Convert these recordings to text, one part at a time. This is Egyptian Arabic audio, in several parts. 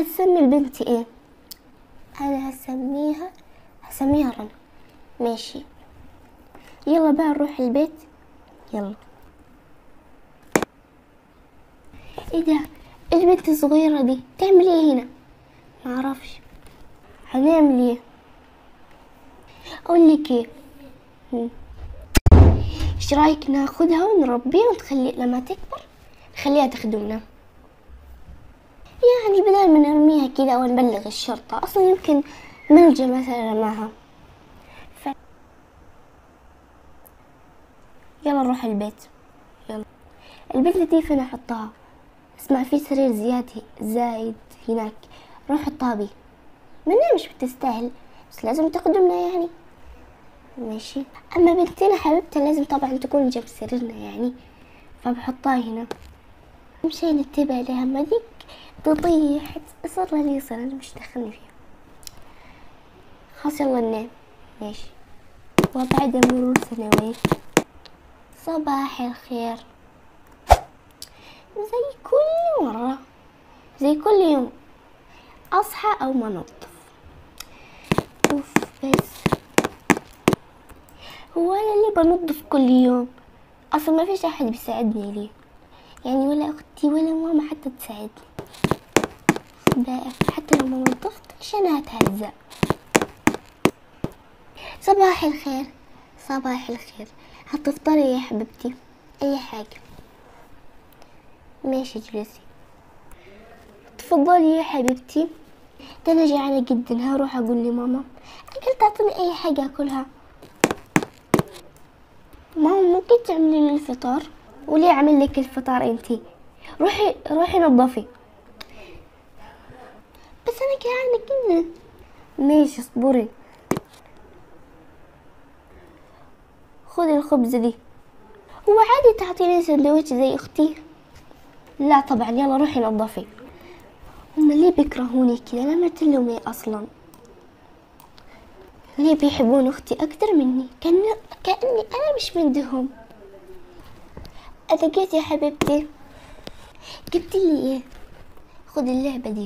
هتسمي البنت ايه انا هسميها هسميها رنا ماشي يلا بقى نروح البيت يلا ايه ده البنت الصغيرة دي تعمل ايه هنا معرفش هنعمل ايه اقول لك ايه هم. ايش رايك ناخدها ونربيها ونخلي لما تكبر نخليها تخدمنا يعني بدل ما نرميها كده او نبلغ الشرطة اصلا يمكن ملجأ مثلا رماها ف... يلا نروح البيت يلا البيت دي فين احطها اسمع في سرير زيادة زايد هناك روح حطها بيه منها مش بتستاهل بس لازم تخدمنا يعني ماشي اما بنتنا حبيبتي لازم طبعا تكون جنب سريرنا يعني فبحطها هنا مشان نتبع لها ما ديك تطيح صار لي يصير انا مش دخلني فيها خلاص يلا ننام ماشي وبعد مرور سنوات صباح الخير زي كل مرة زي كل يوم أصحى أو ما أنظف أوف بس هو أنا اللي بنظف كل يوم أصلا ما فيش أحد بيساعدني ليه يعني ولا أختي ولا ماما حتى تساعدني بقى حتى لو ما نظفتش أنا هتهزأ صباح الخير صباح الخير هتفطري يا حبيبتي أي حاجة ماشي جلسي تفضلي يا حبيبتي ده انا جعانة جدا هروح اقول لماما اقل تعطيني اي حاجة اكلها ماما ممكن تعملي لي الفطار وليه اعمل لك الفطار انتي روحي روحي نظفي بس انا جعانة جدا ماشي اصبري خذي الخبزة دي هو عادي تعطيني سندوتش زي اختي لا طبعا يلا روحي نظفي هم ليه بيكرهوني كذا انا عملت لهم ايه اصلا ليه بيحبون اختي اكثر مني كان كاني انا مش بنتهم لقيت يا حبيبتي جبت لي ايه خذ اللعبه دي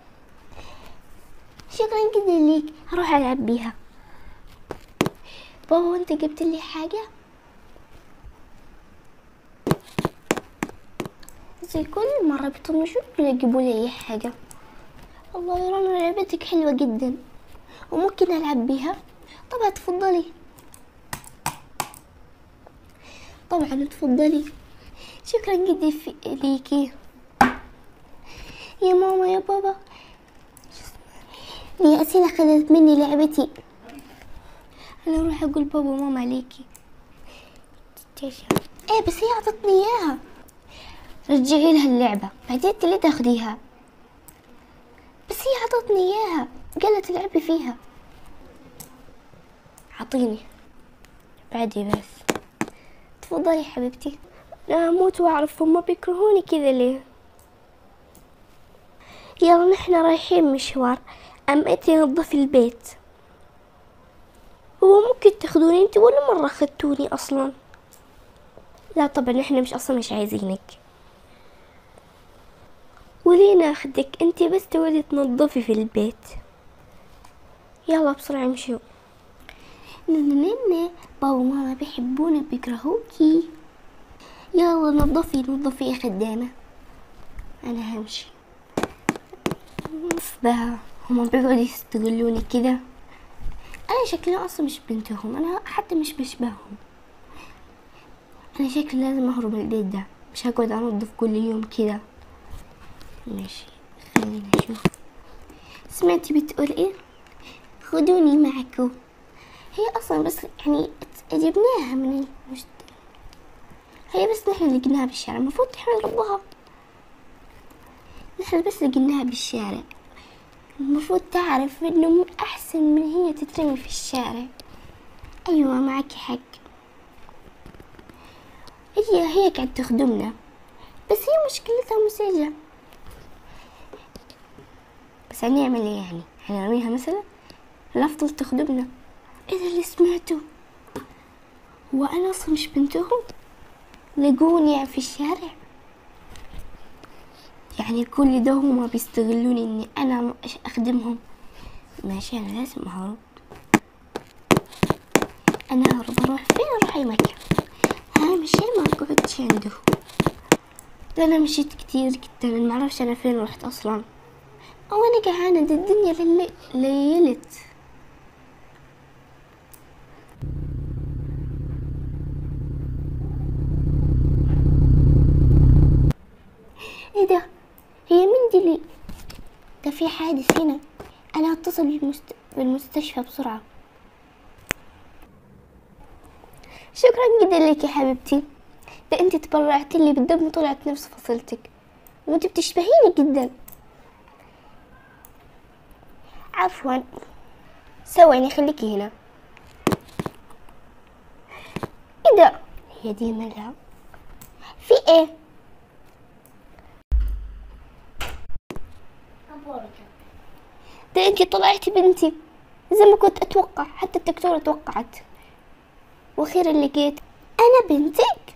شكرا جدا ليك هروح العب بيها بابا انت جبت لي حاجه زي كل مرة بيطنشوا يجيبوا لي أي حاجة الله يا رنا لعبتك حلوة جدا وممكن ألعب بيها طبعا تفضلي طبعا تفضلي شكرا جدا في ليكي يا ماما يا بابا يا أسيلة خدت مني لعبتي أنا أروح أقول بابا وماما عليكي ايه بس هي أعطتني إياها رجعي لها اللعبة بعدين تلي تاخديها بس هي عطتني اياها قالت لعبي فيها عطيني بعدي بس تفضلي حبيبتي لا اموت واعرف هما بيكرهوني كذا ليه يلا نحن رايحين مشوار ام انتي نظفي البيت هو ممكن تاخدوني انت ولا مرة خدتوني اصلا لا طبعا احنا مش اصلا مش عايزينك وليه ناخدك انت بس تودي تنظفي في البيت يلا بسرعة امشوا نننن بابا وماما بيحبونا بيكرهوكي يلا نظفي نظفي يا خدامة انا همشي بقى هما بيقعدوا يستغلوني كده انا شكلي اصلا مش بنتهم انا حتى مش بشبههم انا شكلي لازم اهرب من البيت ده مش هقعد انظف كل يوم كده ماشي خلينا نشوف سمعتي بتقول ايه خدوني معكم هي اصلا بس يعني جبناها من المشت... هي بس نحن لقيناها بالشارع المفروض نحن نربوها نحن بس لقيناها بالشارع المفروض تعرف انه احسن من هي تترمي في الشارع ايوه معك حق هي هي قاعد تخدمنا بس هي مشكلتها مزعجة بس هنعمل ايه يعني هنرميها مثلا الافضل تخدمنا اذا اللي سمعته هو انا اصلا مش بنتهم لقوني في الشارع يعني كل ده هما بيستغلوني اني انا اخدمهم ماشي انا لازم اهرب انا ههرب اروح فين اروح اي مكان انا مشي ما قعدتش عنده ده انا مشيت كتير جدا ما اعرفش انا فين رحت اصلا او انا جعانه دي الدنيا للي ليلت ايه ده هي مين دي اللي ده في حادث هنا انا هتصل بالمست... بالمستشفى بسرعه شكرا جدا لك يا حبيبتي ده انت تبرعت لي بالدم وطلعت نفس فصيلتك وانت بتشبهيني جدا عفوا ثواني خليكي هنا ايه ده هي دي مالها في ايه ده انتي طلعتي بنتي زي ما كنت اتوقع حتى الدكتورة توقعت واخيرا لقيت انا بنتك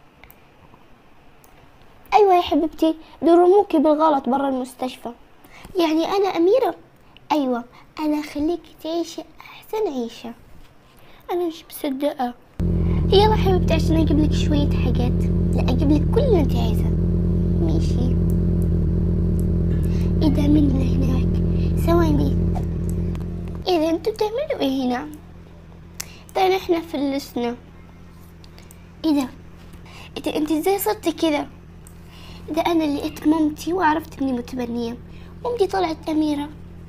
ايوه يا حبيبتي رموكي بالغلط برا المستشفى يعني انا اميرة ايوه انا خليكي تعيشي احسن عيشة انا مش مصدقة يلا حبيبتي عشان اجيب لك شوية حاجات لا اجيب لك كل اللي انت عايزة ماشي ايه ده مين اللي هناك ثواني ايه ده انتوا بتعملوا ايه هنا ده نحن فلسنا ايه ده ايه ده انت ازاي صرتي كده ده انا اللي لقيت مامتي وعرفت اني متبنية مامتي طلعت اميرة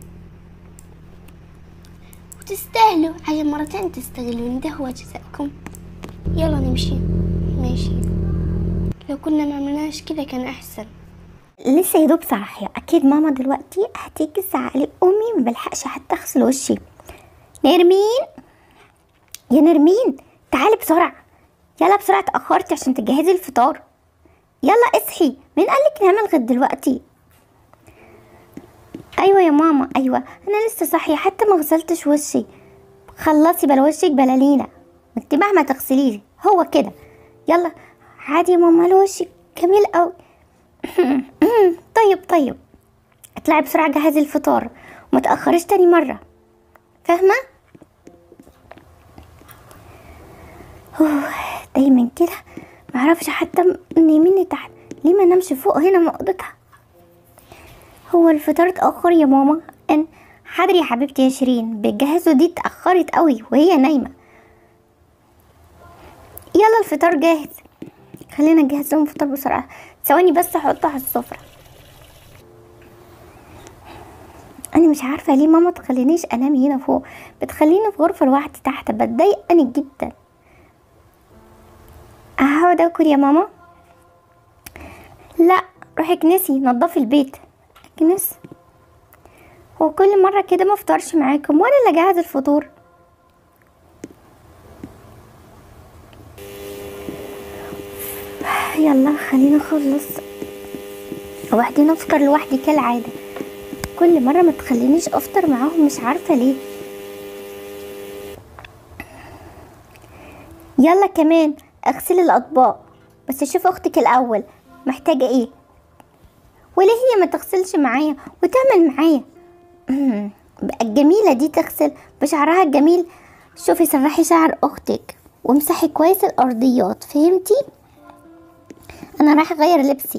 وتستاهلوا عشان مرتين تستغلوني ده هو جزاءكم يلا نمشي ماشي لو كنا ما عملناش كده كان احسن لسه يا دوب صاحية أكيد ماما دلوقتي هتيجي تزعقلي أمي ما بلحقش حتى أغسل وشي نرمين يا نرمين تعالي بسرعة يلا بسرعة اتأخرتي عشان تجهزي الفطار يلا اصحي مين قالك نعمل لغاية دلوقتي أيوة يا ماما أيوة أنا لسه صاحية حتى ما غسلتش وشي خلصي بلا وشك بلا لينا انت مهما تغسليه هو كده يلا عادي يا ماما لو وشك جميل قوي طيب طيب اطلعي بسرعة جهزي الفطار وما تأخريش تاني مرة فاهمة؟ أوه، دايما كده معرفش حتى نيميني تحت ليه ما نمشي فوق هنا مقضتها هو الفطار اتأخر يا ماما ان حاضر يا حبيبتي يا شيرين بتجهزوا دي اتأخرت قوي وهي نايمة يلا الفطار جاهز خلينا نجهز لهم فطار بسرعة ثواني بس احطه على السفرة انا مش عارفة ليه ماما تخلينيش انام هنا فوق بتخليني في غرفة لوحدي تحت بتضايق انا جدا هقعد اكل يا ماما لا روحي كنسي نضفي البيت كنس هو كل مرة كده ما افطرش معاكم وانا اللي جهز الفطور يلا خلينا نخلص وبعدين افطر لوحدي كالعادة كل مرة ما تخلينيش افطر معاهم مش عارفة ليه يلا كمان اغسلي الاطباق بس شوف اختك الاول محتاجة ايه وليه هي ما تغسلش معايا وتعمل معايا بقى الجميلة دي تغسل بشعرها الجميل شوفي سرحي شعر اختك وامسحي كويس الارضيات فهمتي انا رايحه اغير لبسي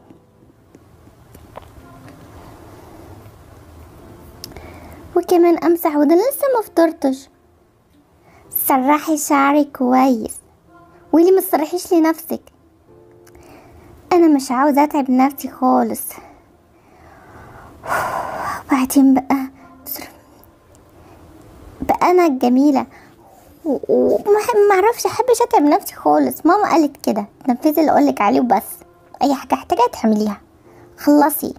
وكمان امسح وده لسه ما فطرتش سرحي شعري كويس وليه ما تسرحيش لنفسك انا مش عاوزه اتعب نفسي خالص وبعدين بقى بقى انا الجميله وما اعرفش احبش اتعب نفسي خالص ماما قالت كده نفذي اللي اقولك عليه وبس اي حاجه محتاجه تعمليها خلصي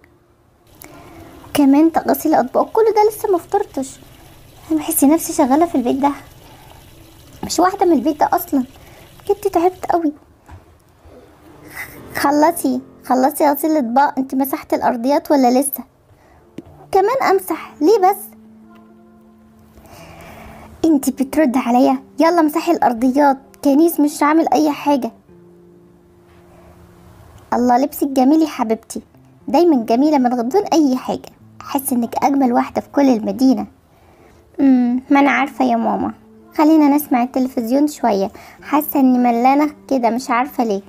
كمان تغسلي الاطباق كل ده لسه ما فطرتش انا بحس نفسي شغاله في البيت ده مش واحده من البيت ده اصلا كنت تعبت قوي خلصي خلصي غسيل الاطباق انت مسحتي الارضيات ولا لسه كمان امسح ليه بس انت بترد عليا يلا مسحي الارضيات كنيس مش عامل اي حاجه الله لبسك جميل يا حبيبتي دايما جميلة من غضون اي حاجة احس انك اجمل واحدة في كل المدينة امم ما انا عارفة يا ماما خلينا نسمع التلفزيون شوية حاسة اني ملانة كده مش عارفة ليه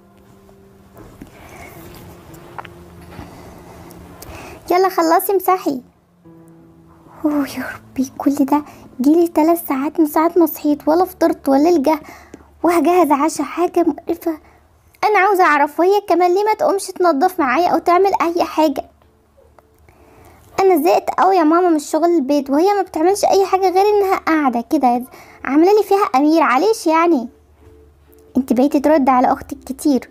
يلا خلصي امسحي اوه يا ربي كل ده جيلي ثلاث ساعات من ساعة ما صحيت ولا فطرت ولا الجه وهجهز عشا حاجة مقرفة انا عاوزة اعرف وهي كمان ليه ما تقومش تنظف معايا او تعمل اي حاجة انا زهقت قوي يا ماما من شغل البيت وهي ما بتعملش اي حاجة غير انها قاعدة كده عاملة لي فيها امير عليش يعني انت بقيتي ترد على اختك كتير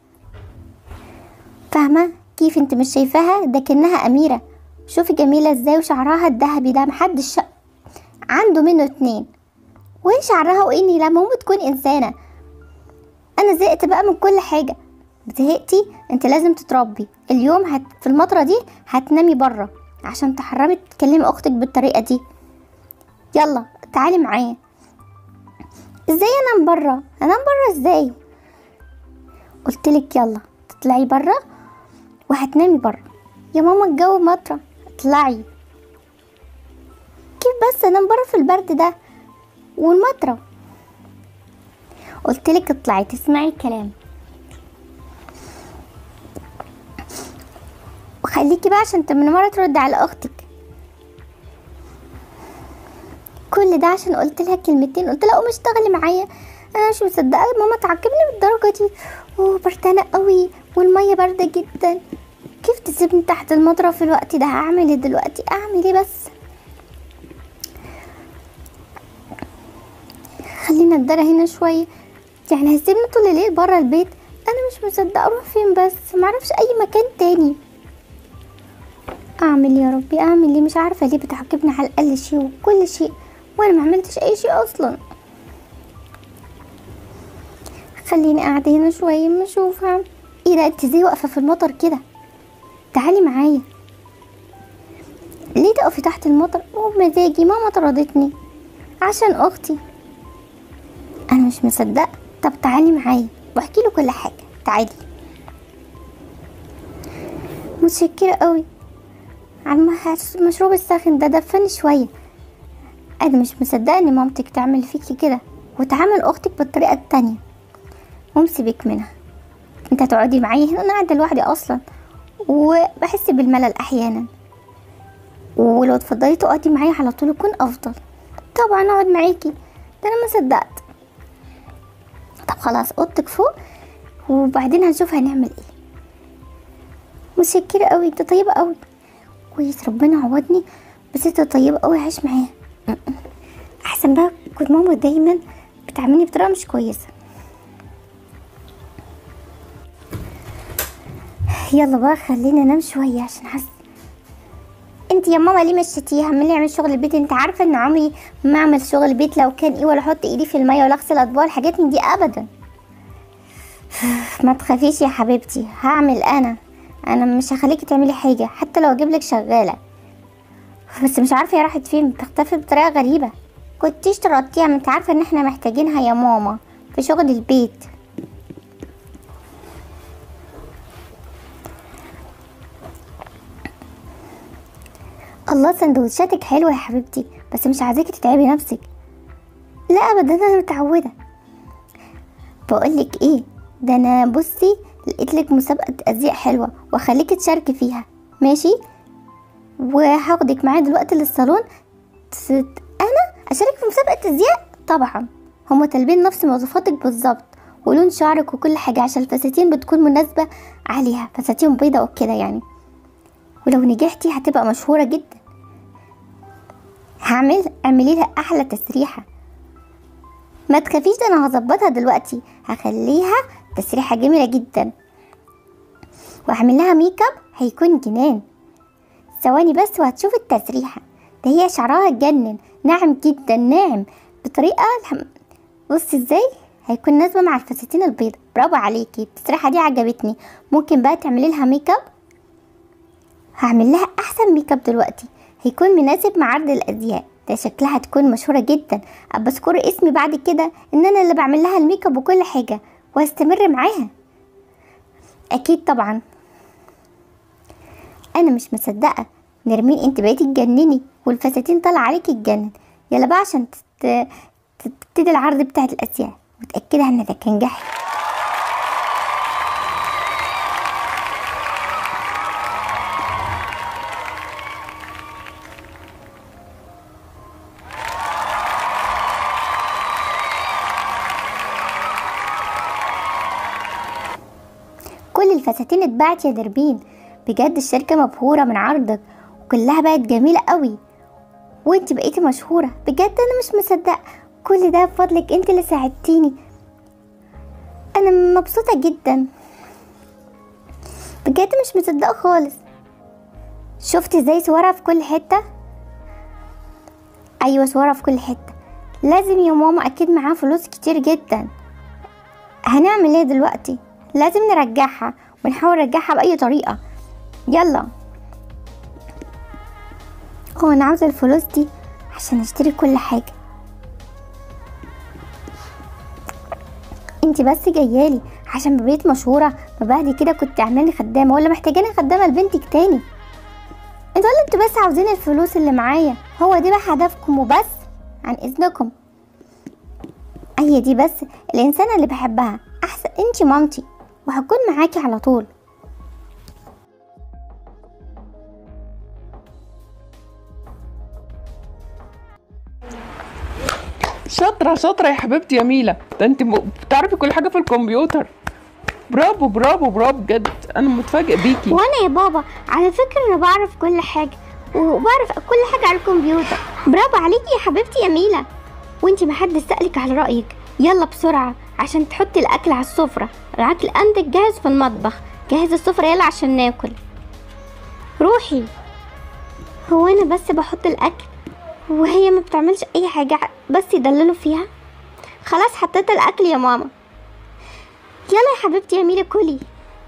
فاهمة كيف انت مش شايفاها ده كأنها اميرة شوفي جميلة ازاي وشعرها الذهبي ده محدش شا... عنده منه اتنين وهي شعرها واني لما هم تكون انسانة انا زهقت بقى من كل حاجة زهقتي انت لازم تتربي اليوم هت... في المطرة دي هتنامي برا عشان تحرمي تكلمي اختك بالطريقة دي يلا تعالي معايا ازاي انام برا انام برا ازاي قلتلك يلا تطلعي برا وهتنامي برا يا ماما الجو مطرة اطلعي كيف بس انام برا في البرد ده والمطرة قلتلك اطلعي تسمعي الكلام وخليكي بقى عشان من مرة ترد على اختك كل ده عشان قلت لها كلمتين قلت لها قومي اشتغلي معايا انا مش مصدقه ماما تعاقبني بالدرجه دي اوه بردانه قوي والميه بارده جدا كيف تسيبني تحت المطره في الوقت ده هعمل ايه دلوقتي اعمل ايه بس خلينا ندرى هنا شويه يعني هسيبني طول الليل برا البيت انا مش مصدقه اروح فين بس معرفش اي مكان تاني اعمل يا ربي اعمل ليه مش عارفه ليه بتعاقبني على اقل شيء وكل شيء وانا ما عملتش اي شيء اصلا خليني قاعده هنا شويه اما اشوفها ايه ده انت ازاي واقفه في المطر كده تعالي معايا ليه تقفي تحت المطر وبمزاجي ماما طردتني عشان اختي انا مش مصدقه طب تعالي معايا واحكي له كل حاجه تعالي متشكره قوي على المشروب الساخن ده دفني شويه انا مش مصدقه ان مامتك تعمل فيكي كده وتعامل اختك بالطريقه التانية قوم سيبك منها انت هتقعدي معايا هنا انا قاعده لوحدي اصلا وبحس بالملل احيانا ولو اتفضلي تقعدي معايا على طول يكون افضل طبعا اقعد معاكي ده انا ما صدقت طب خلاص اوضتك فوق وبعدين هنشوف هنعمل ايه متشكرة قوي انت طيبة قوي كويس ربنا عوضني بس انت طيبة قوي عايش معايا احسن بقى كنت ماما دايما بتعاملني بطريقة مش كويسة يلا بقى خلينا انام شوية عشان حاسة انت يا ماما ليه مشيتيها من اللي يعمل شغل البيت انت عارفة ان عمري ما اعمل شغل البيت لو كان ايه ولا احط ايدي في المية ولا اغسل اطباق الحاجات من دي ابدا ما تخافيش يا حبيبتي هعمل انا انا مش هخليكي تعملي حاجة حتى لو اجيب لك شغالة بس مش عارفة هي راحت فين بتختفي بطريقة غريبة كنتيش ترطيها ما انت عارفة ان احنا محتاجينها يا ماما في شغل البيت الله سندوتشاتك حلوة يا حبيبتي بس مش عايزاكي تتعبي نفسك لا ابدا انا متعودة بقولك ايه ده انا بصي لقيتلك مسابقة ازياء حلوة واخليكي تشاركي فيها ماشي وهاخدك معايا دلوقتي للصالون تس- انا اشارك في مسابقة ازياء طبعا هما طالبين نفس مواصفاتك بالظبط ولون شعرك وكل حاجة عشان الفساتين بتكون مناسبة عليها فساتين بيضة وكده يعني ولو نجحتي هتبقى مشهورة جدا هعمل اعملي لها احلى تسريحة ما تخافيش ده انا هظبطها دلوقتي هخليها تسريحة جميلة جدا واعمل لها ميك اب هيكون جنان ثواني بس وهتشوف التسريحة ده هي شعرها اتجنن ناعم جدا ناعم بطريقة الحم... بصي ازاي هيكون نازبة مع الفساتين البيضة برافو عليكي التسريحة دي عجبتني ممكن بقى تعملي لها ميك اب هعمل لها احسن ميك اب دلوقتي هيكون مناسب مع عرض الازياء ده شكلها تكون مشهورة جدا ابقى اذكر اسمي بعد كده ان انا اللي بعمل لها الميك اب وكل حاجة واستمر معاها اكيد طبعا انا مش مصدقه نرمين انت بقيتي تجنني والفساتين طالعه عليكي تجنن يلا بقى عشان تت- تبتدي العرض بتاعت الازياء متاكده انك هتنجحي كل الفساتين اتباعت يا دربين بجد الشركة مبهورة من عرضك وكلها بقت جميلة قوي وانت بقيتي مشهورة بجد انا مش مصدقة كل ده بفضلك انت اللي ساعدتيني انا مبسوطة جدا بجد مش مصدقة خالص شفتي ازاي صورها في كل حتة ايوه صورها في كل حتة لازم يا ماما اكيد معاها فلوس كتير جدا هنعمل ايه دلوقتي لازم نرجعها ونحاول نرجعها بأي طريقة يلا هو أنا عاوزة الفلوس دي عشان أشتري كل حاجة انتي بس جايالي عشان بقيت مشهورة ما بعد كده كنت عاملاني خدامة ولا محتاجاني خدامة لبنتك تاني انتوا ولا انتوا بس عاوزين الفلوس اللي معايا هو دي بقى هدفكم وبس عن اذنكم هي دي بس الإنسانة اللي بحبها أحسن انتي مامتي وهكون معاكي على طول شاطرة شاطرة يا حبيبتي يا ميلا ده انت م- بتعرفي كل حاجة في الكمبيوتر برافو برافو برافو بجد انا متفاجئ بيكي وانا يا بابا على فكرة انا بعرف كل حاجة وبعرف كل حاجة على الكمبيوتر برافو عليكي يا حبيبتي يا ميلا وانتي محدش سألك على رأيك يلا بسرعة عشان تحطي الأكل على السفرة الأكل عندك جاهز في المطبخ جهز السفرة يلا عشان ناكل روحي هو أنا بس بحط الأكل وهي ما بتعملش أي حاجة بس يدللوا فيها خلاص حطيت الأكل يا ماما يلا يا حبيبتي يا ميلا كلي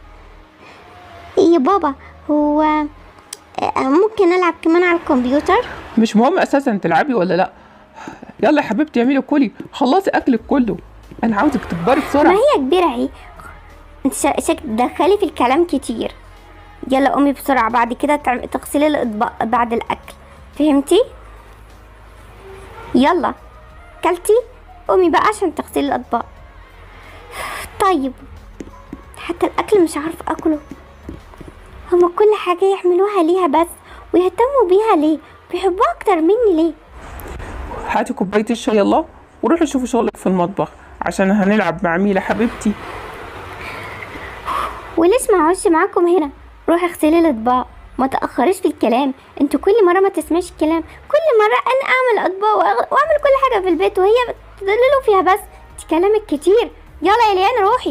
يا بابا هو آه، ممكن ألعب كمان على الكمبيوتر مش مهم اساسا تلعبي ولا لا يلا يا حبيبتي اعملي كلي خلصي اكلك كله انا عاوزك تكبري ما بسرعة هي كبيرة اهي انت شا- شك تدخلي في الكلام كتير يلا قومي بسرعة بعد كده تعم- تغسلي الأطباق بعد الأكل فهمتي؟ يلا كلتي قومي بقى عشان تغسلي الأطباق طيب حتى الأكل مش عارفة أكله هما كل حاجة يعملوها ليها بس ويهتموا بيها ليه بيحبوها أكتر مني ليه هاتي كوباية الشاي يلا وروحي شوفي شغلك في المطبخ عشان هنلعب مع ميلا حبيبتي وليش ما اقعدش معاكم هنا روحي اغسلي الاطباق ما تاخريش في الكلام انتوا كل مره ما تسمعيش الكلام كل مره انا اعمل اطباق وأغ- واعمل كل حاجه في البيت وهي تدللوا فيها بس انت كلامك كتير يلا يا ليان روحي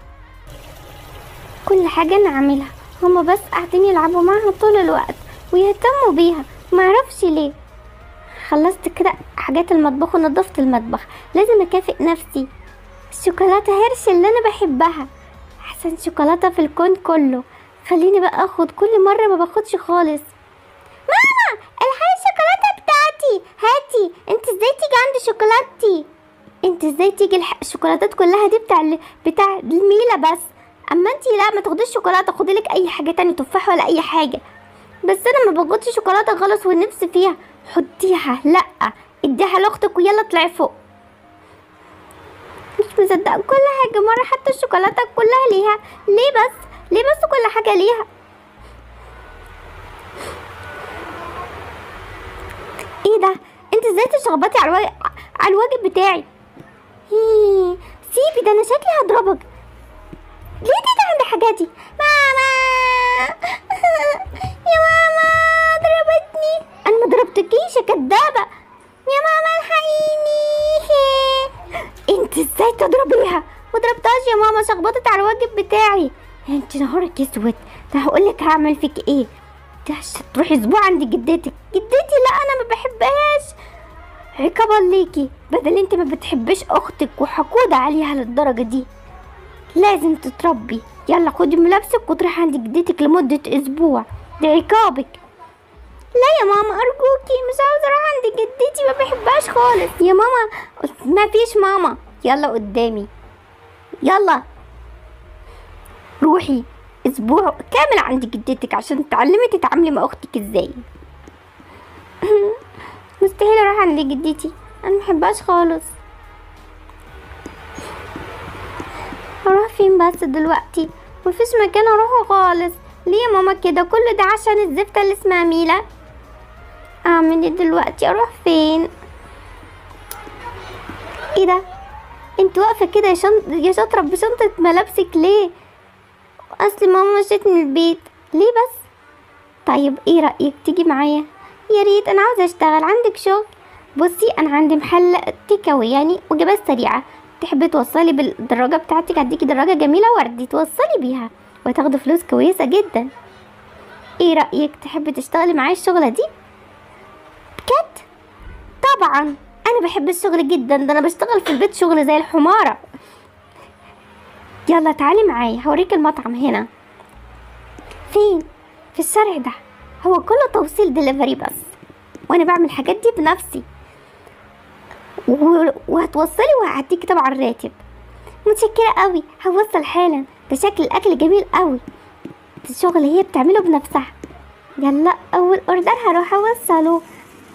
كل حاجه انا اعملها هما بس قاعدين يلعبوا معاها طول الوقت ويهتموا بيها ما اعرفش ليه خلصت كده حاجات المطبخ ونضفت المطبخ لازم اكافئ نفسي الشوكولاته هيرش اللي انا بحبها احسن شوكولاته في الكون كله خليني بقى اخد كل مره ما باخدش خالص ماما الحقي الشوكولاته بتاعتي هاتي انت ازاي تيجي عند شوكولاتتي انت ازاي تيجي الح- الشوكولاتات كلها دي بتاع ال- بتاع الميله بس اما انت لا ما تاخديش شوكولاته خدي لك اي حاجه تانية تفاح ولا اي حاجه بس انا ما باخدش شوكولاته خالص والنفس فيها حطيها لا اديها لاختك ويلا اطلعي فوق مش مصدقة كل حاجة مرة حتى الشوكولاتة كلها ليها ليه بس ليه بس كل حاجة ليها ايه ده انت ازاي تشخبطي على الواجب على الواجب بتاعي هيه، سيبي ده انا شكلي هضربك ليه تيجي عند حاجاتي ماما يا ماما ضربتني انا ما ضربتكيش يا كدابة يا ماما الحقيني انت ازاي تضربيها ما ضربتهاش يا ماما شخبطت على الواجب بتاعي انت نهارك اسود ده هقولك هعمل فيك ايه ده عشان تروحي اسبوع عند جدتك جدتي لا انا ما بحبهاش عقابا ليكي بدل انت ما بتحبش اختك وحقودة عليها للدرجة دي لازم تتربي يلا خدي ملابسك وتروحي عند جدتك لمدة اسبوع ده عقابك لا يا ماما ارجوكي مش عاوزه اروح عند جدتي ما بحبهاش خالص يا ماما ما فيش ماما يلا قدامي يلا روحي اسبوع كامل عند جدتك عشان تتعلمي تتعاملي مع اختك ازاي مستحيل اروح عند جدتي انا محبهاش خالص اروح فين بس دلوقتي مفيش مكان اروحه خالص ليه يا ماما كده كل ده عشان الزفتة اللي اسمها ميلا اعمل ايه دلوقتي اروح فين ايه ده انت واقفه كده يا شنط يا شاطره بشنطه ملابسك ليه اصل ماما مشيت من البيت ليه بس طيب ايه رايك تيجي معايا يا ريت انا عاوزه اشتغل عندك شغل بصي انا عندي محل تيك أواي يعني وجبات سريعه تحبي توصلي بالدراجه بتاعتك هديكي دراجه جميله وردي توصلي بيها وتاخدي فلوس كويسه جدا ايه رايك تحبي تشتغلي معايا الشغله دي بجد طبعا انا بحب الشغل جدا ده انا بشتغل في البيت شغل زي الحماره يلا تعالي معايا هوريك المطعم هنا فين في الشارع ده هو كله توصيل دليفري بس وانا بعمل الحاجات دي بنفسي و- وهتوصلي وهديكي طبعا الراتب متشكرة قوي هوصل حالا ده شكل الاكل جميل قوي ده الشغل هي بتعمله بنفسها يلا اول اوردر هروح اوصله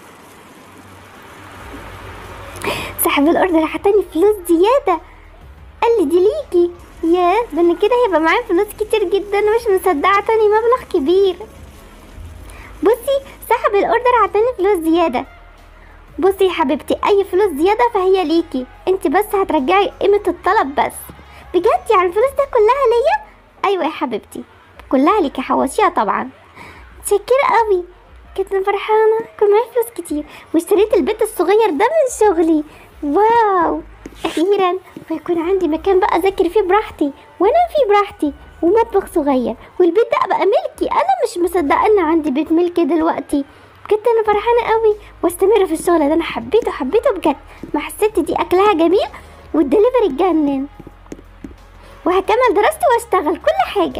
صاحب الاوردر عطاني فلوس زياده قال لي دي ليكي ياه ده انا كده هيبقى معايا فلوس كتير جدا مش مصدقه عطاني مبلغ كبير بصي صاحب الاوردر عطاني فلوس زياده بصي يا حبيبتي اي فلوس زياده فهي ليكي انت بس هترجعي قيمه الطلب بس بجد يعني الفلوس ده كلها ليا ايوه يا حبيبتي كلها ليكي حواشيها طبعا متشكرة قوي كنت فرحانة كان معايا فلوس كتير واشتريت البيت الصغير ده من شغلي واو أخيرا ويكون عندي مكان بقى أذاكر فيه براحتي وأنام فيه براحتي ومطبخ صغير والبيت ده بقى ملكي أنا مش مصدقة إن عندي بيت ملكي دلوقتي بجد أنا فرحانة قوي واستمر في الشغل ده أنا حبيته حبيته بجد مع الست دي أكلها جميل والدليفري اتجنن وهكمل دراستي واشتغل كل حاجة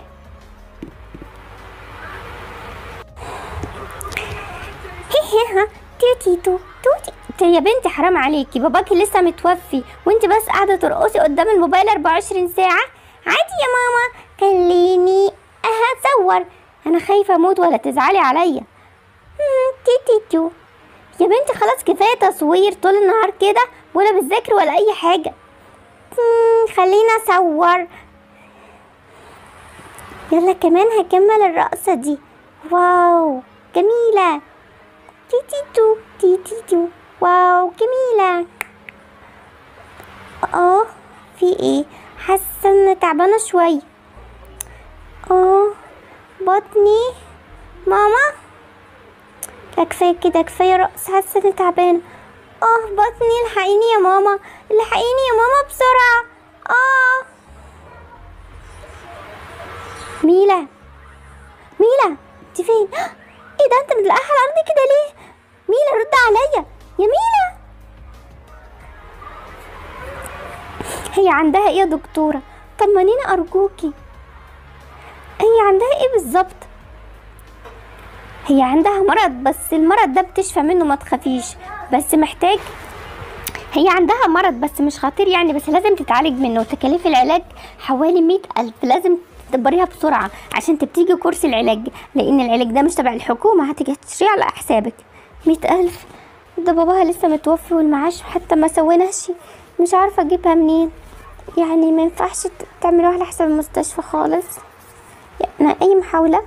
هيها تيتيتو توتي يا بنتي حرام عليكي باباكي لسه متوفي وانت بس قاعده ترقصي قدام الموبايل 24 ساعه عادي يا ماما خليني هتصور انا خايفه اموت ولا تزعلي عليا مم، تيتيتو يا بنتي خلاص كفايه تصوير طول النهار كده ولا بتذاكري ولا اي حاجه مم، خلينا اصور يلا كمان هكمل الرقصه دي واو جميله تيتيتو تيتيتو واو جميلة اه في ايه حاسة ان تعبانة شوية اه بطني ماما لا كفاية كده كفاية رقص حاسة اني تعبانة اه بطني الحقيني يا ماما الحقيني يا ماما بسرعة اه ميلا ميلا انت فين ايه ده انت متلقاها على الارض كده ليه ميلا رد عليا يا ميلا هي عندها ايه يا دكتورة طمنيني ارجوكي هي عندها ايه بالظبط هي عندها مرض بس المرض ده بتشفى منه ما تخافيش بس محتاج هي عندها مرض بس مش خطير يعني بس لازم تتعالج منه تكاليف العلاج حوالي مية ألف لازم تدبريها بسرعة عشان تبتدي كورس العلاج لأن العلاج ده مش تبع الحكومة هتيجي تشتريه على حسابك مية ألف ده باباها لسه متوفي والمعاش حتى ما سويناش مش عارفة أجيبها منين يعني ما ينفعش ت- تعملوها على حساب المستشفى خالص يعني أي محاولة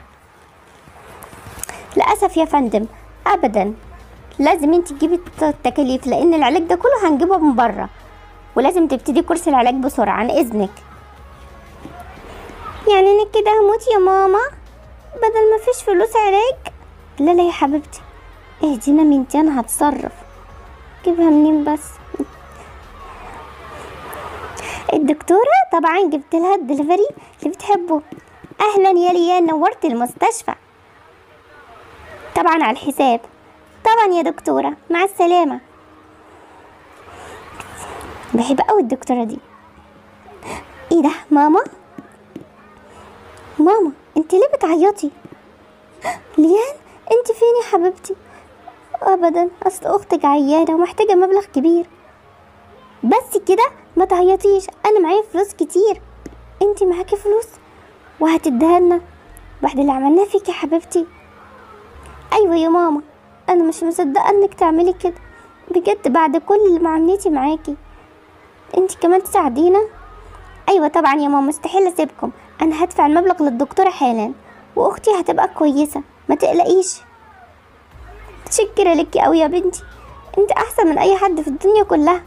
للأسف يا فندم أبدا لازم انت تجيبي الت- التكاليف لأن العلاج ده كله هنجيبه من بره ولازم تبتدي كورس العلاج بسرعة عن إذنك يعني أنا كده هموت يا ماما بدل ما فيش فلوس علاج لا لا يا حبيبتي اهدينا بنتي انا هتصرف جيبها منين بس الدكتورة طبعا جبت لها الدليفري اللي بتحبه اهلا يا ليان نورت المستشفى طبعا على الحساب طبعا يا دكتورة مع السلامة بحب قوي الدكتورة دي ايه ده ماما ماما انت ليه بتعيطي ليان انت فين يا حبيبتي ابدا اصل اختك عيانه ومحتاجه مبلغ كبير بس كده ما تعيطيش انا معايا فلوس كتير انت معاكي فلوس وهتديها لنا بعد اللي عملناه فيك يا حبيبتي ايوه يا ماما انا مش مصدقه انك تعملي كده بجد بعد كل اللي معاملتي معاكي انت كمان تساعدينا ايوه طبعا يا ماما مستحيل اسيبكم انا هدفع المبلغ للدكتوره حالا واختي هتبقى كويسه ما تقلقيش متشكره لك قوي يا بنتي انت احسن من اي حد في الدنيا كلها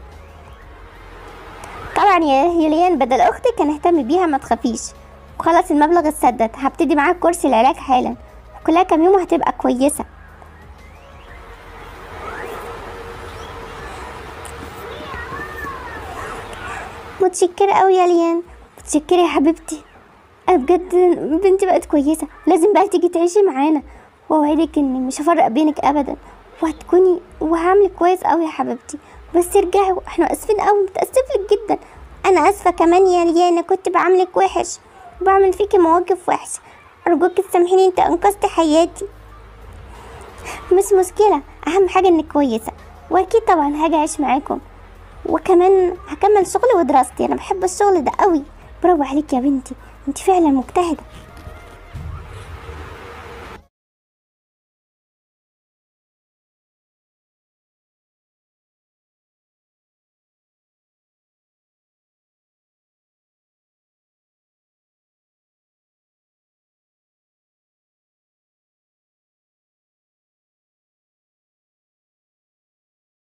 طبعا يا يليان بدل اختك هنهتم بيها ما تخافيش وخلاص المبلغ اتسدد هبتدي معاك كورس العلاج حالا كلها كام يوم وهتبقى كويسه متشكرة أوي يا ليان متشكرة يا حبيبتي أنا بجد بنتي بقت كويسة لازم بقى تيجي تعيشي معانا وأوعدك إني مش هفرق بينك أبدا وهتكوني وهعملك كويس أوي يا حبيبتي بس ارجعي احنا اسفين أوي متأسفلك جدا أنا آسفة كمان يا ليانا كنت بعملك وحش وبعمل فيكي مواقف وحشة أرجوك تسامحيني أنت أنقذت حياتي مش مشكلة أهم حاجة إنك كويسة وأكيد طبعا هاجي أعيش معاكم وكمان هكمل شغلي ودراستي انا بحب الشغل ده قوي برافو عليك يا بنتي انت فعلا مجتهده